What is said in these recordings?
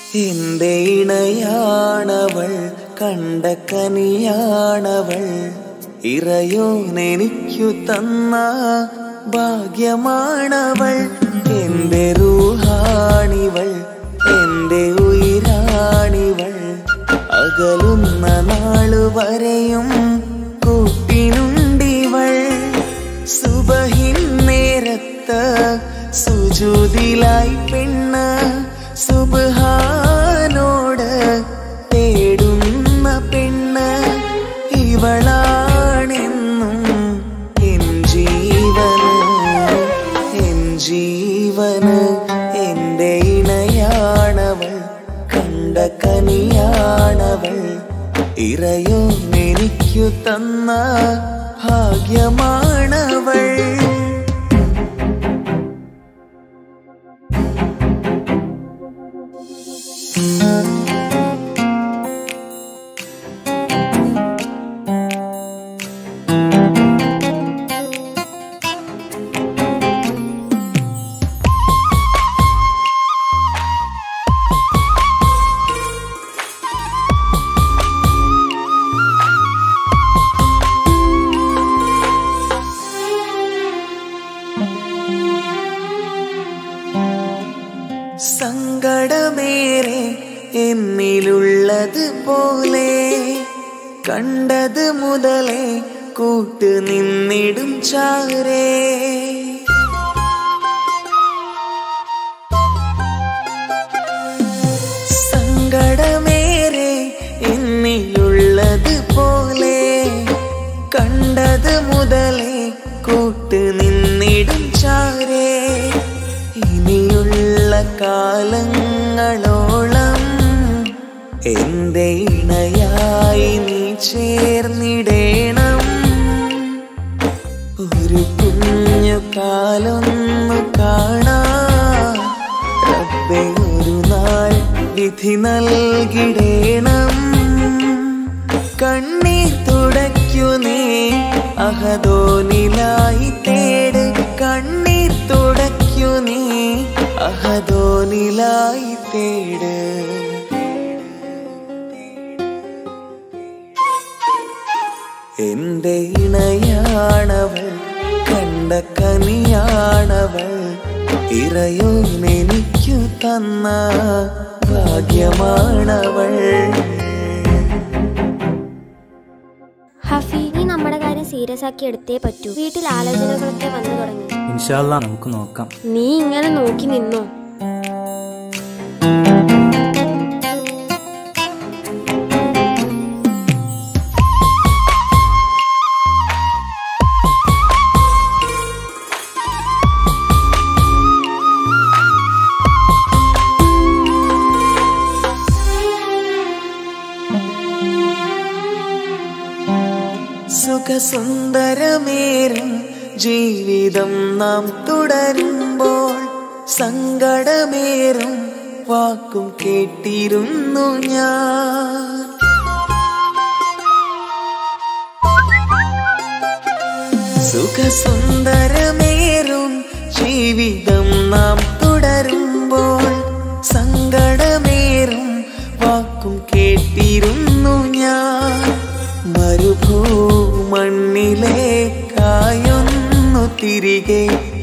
എന്റെ ഇണയാണവൾ കണ്ട കനിയാണവൾ ഇറയോനെനിക്കു തന്ന ഭാഗ്യമാണവൾ എന്റെ റൂഹാണിവൾ എന്റെ ഉയിരാണിവൾ അകലുന്ന നാളു വരെയും കൂട്ടിനുണ്ടിവൾ സുബഹിൻ നേരത്ത് സുജൂതിലായി പെണ്ണ് സുബഹാനോട് തേടുന്ന പെണ്ണ് ഇവളാണെന്നും എൻ ജീവന് എൻ ജീവന് എന്റെ ഇണയാണവൾ കണ്ട കനിയാണവൾ ഇറയോ എനിക്കു തന്ന ഭാഗ്യമാണവൾ സങ്കടമേറെ എന്നിലുള്ളത് പോലെ കണ്ടത് മുതലേ കൂട്ട് നിന്നിടും ചാരേ സങ്കടമേറെ എന്നിലുള്ളത് പോലെ കണ്ടത് മുതലേ കൂട്ട് നിന്നിടും ചാരേ ഇനിയുള്ള കാലങ്ങളോളം എന്റെ ഇണയായി നീ ചേർന്നിടേണം ഒരു കുഞ്ഞു കാലൊന്നു കാണാ റബ്ബെ ഒരു നാൾ വിധി നൽകിടേണം കണ്ണീർ തുടയ്ക്കു നീ അഹദോനിലായി തേട് കണ്ണീർ തുടയ്ക്കു നീ അഹദോനിലായി തേട് എന്റെ ഇണയാണവൾ കണ്ട കനിയാണവൾ ഇറയോനെനിക്കു തന്ന ഭാഗ്യമാണവൾ ഹഫി നീ നമ്മുടെ കാര്യം സീരിയസ് ആക്കി എടുത്തേ പറ്റൂ വീട്ടിൽ ആലോചനകളൊക്കെ വന്നു തുടങ്ങി ഇൻഷാല്ല നമുക്ക് നോക്കാം നീ ഇങ്ങനെ നോക്കി നിന്നോ സുഖസുന്ദരമേറും ജീവിതം നാം തുടരുമ്പോൾ സങ്കടമേറും വാക്കും കേട്ടിരുന്നു ഞാൻ സുഖസുന്ദരമേറും ജീവിതം നാം തുടരുമ്പോൾ സങ്കടമേറും വാക്കും കേട്ടിരുന്നു ഞാൻ മരുഭൂമണ്ണിലേക്കായൊന്നു തിരികെ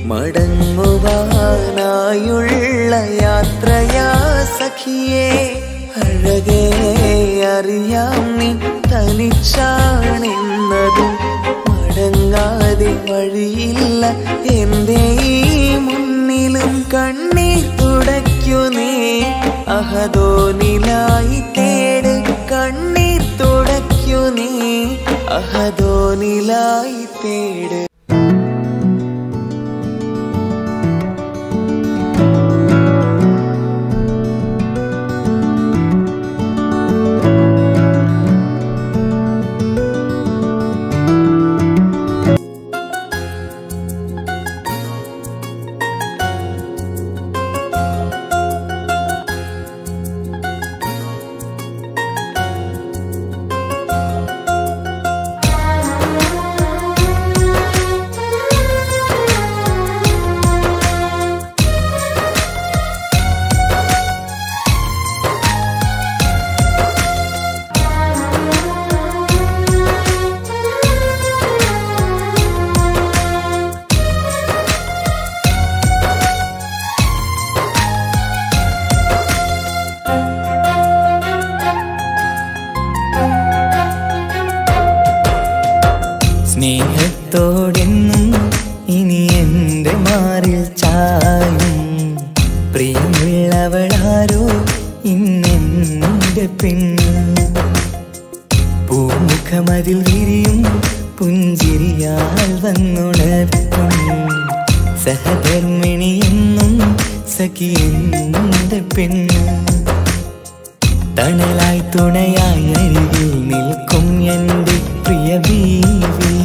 മടങ്ങുവാനായുള്ള യാത്രയാ സഖിയേ അഴകേ അറിയാം നീ തനിച്ചാണെന്നതും മടങ്ങാതെ വഴിയില്ല എന്റെ ഈ മുന്നിലും കണ്ണീർ തുടയ്ക്കു നീ അഹദോനിലായി തേട് കണ്ണീർ തുടയ്ക്കു നീ അഹദോനിലായി തേട് ും പ്രിയമുള്ളവളാരോ ഇന്നെന്റെ പെണ്ണ് പൂമുഖമതിൽ വിരിയും പുഞ്ചിരിയാൽ വന്നുണർത്തും സഹധർമ്മിണി എന്നും സഖിയെന്റെ പെണ്ണ് തണലായി തുണയായി അരികിൽ നിൽക്കും എൻ്റെ പ്രിയ ബീവി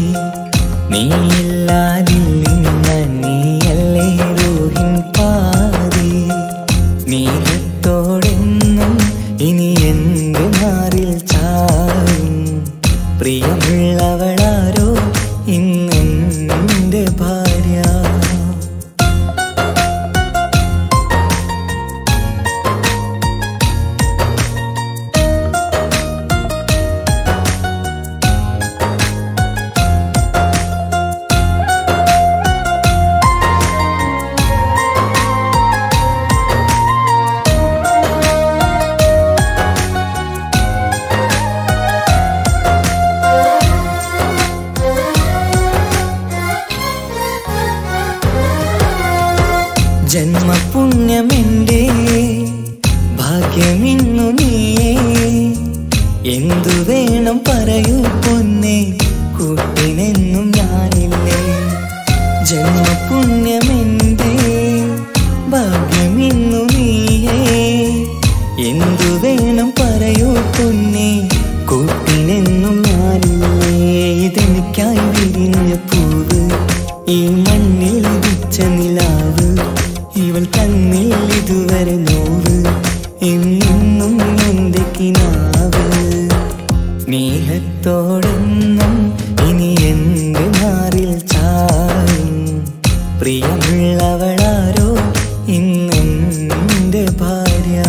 നീയില്ലാതില്ല നീയല്ലേ റോഹിൻ പാതി നീലത്തോടെന്നും ഇനി എൻ്റെ മാറിൽ ചാരും പ്രിയമുള്ളവളാരോ ഇന്നെൻ്റെ ഭാര്യ ജന്മപുണ്യമെന്റെ ഭാഗ്യമിന്നു നീയേ എന്തു വേണം പറയൂ പൊന്നെ കൂട്ടിനെന്നും ഞാനില്ലേ ജന്മപുണ്യമെന്റെ ഭാഗ്യമിന്നു നീയേ എന്തു വേണം പറയൂ പൊന്നെ കൂട്ടിനെന്നും ഞാനില്ലേ ഇതെനിക്കായി വിരിഞ്ഞ പൂവ് ഈ മണ്ണിൽ ഉദിച്ച നിലാവ് ഇവൾ തന്നിൽ ഇതുവരെ നോവ് എന്നും എന്റെ കിനാവ് സ്നേഹത്തോടെന്നും ഇനി എന്റെ മാറിൽ ചാരും പ്രിയമുള്ളവളാരോ ഇന്നെന്റെ ഭാര്യ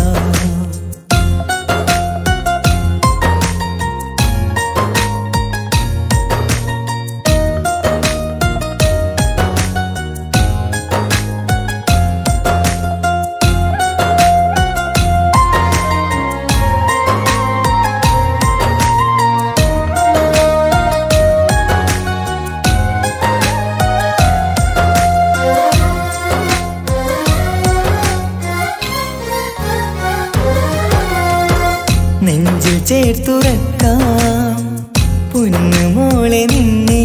നെഞ്ചിൽ ചേർത്തുറക്കാം പൊന്നുമോളെ നിന്നെ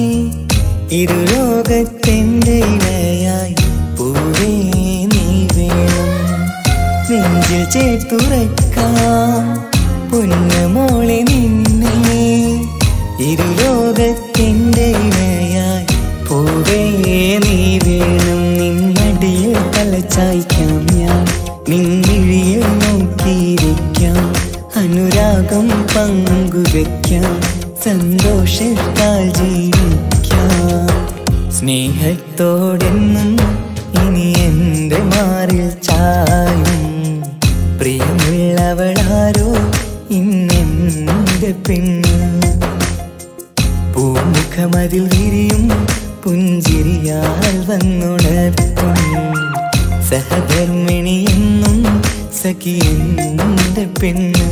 ഇരുലോകത്തെന്റെ ഇണയായി പൂവേ നീ വേണം നെഞ്ചിൽ ചേർത്തുറക്കാം പൊന്നുമോളെ നിന്നെ ഇരുലോകത്തെന്റെ ഇണയായി പൂവേ നീ വേണം നിന്നടിയിൽ തലച്ചായ്ക്കാം ഞാൻ നിന്നിഴിയിൽ നോക്കിയിരിക്കാം അനുരാഗം പങ്കുവെക്കാം സന്തോഷത്താൽ ജീവിക്കാം സ്നേഹത്തോടെന്നും ഇനി എന്റെ മാറിൽ ചായും പ്രിയമുള്ളവളാരോ ഇന്നെന്റെ പെണ്ണ് പൂമുഖമതിൽ വിരിയും പുഞ്ചിരിയാൽ വന്നുണർത്തും സഹധർമ്മിണി എന്നും സഖിയെന്റെ പെണ്ണ്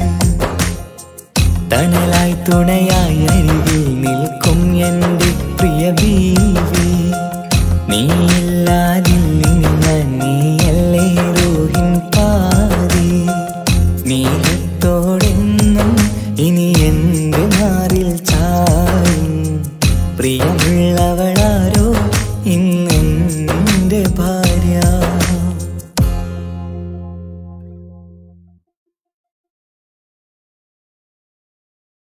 തണലായി തുണയായി അരികിൽ നിൽക്കും എൻ്റെ പ്രിയ ബീവി നീ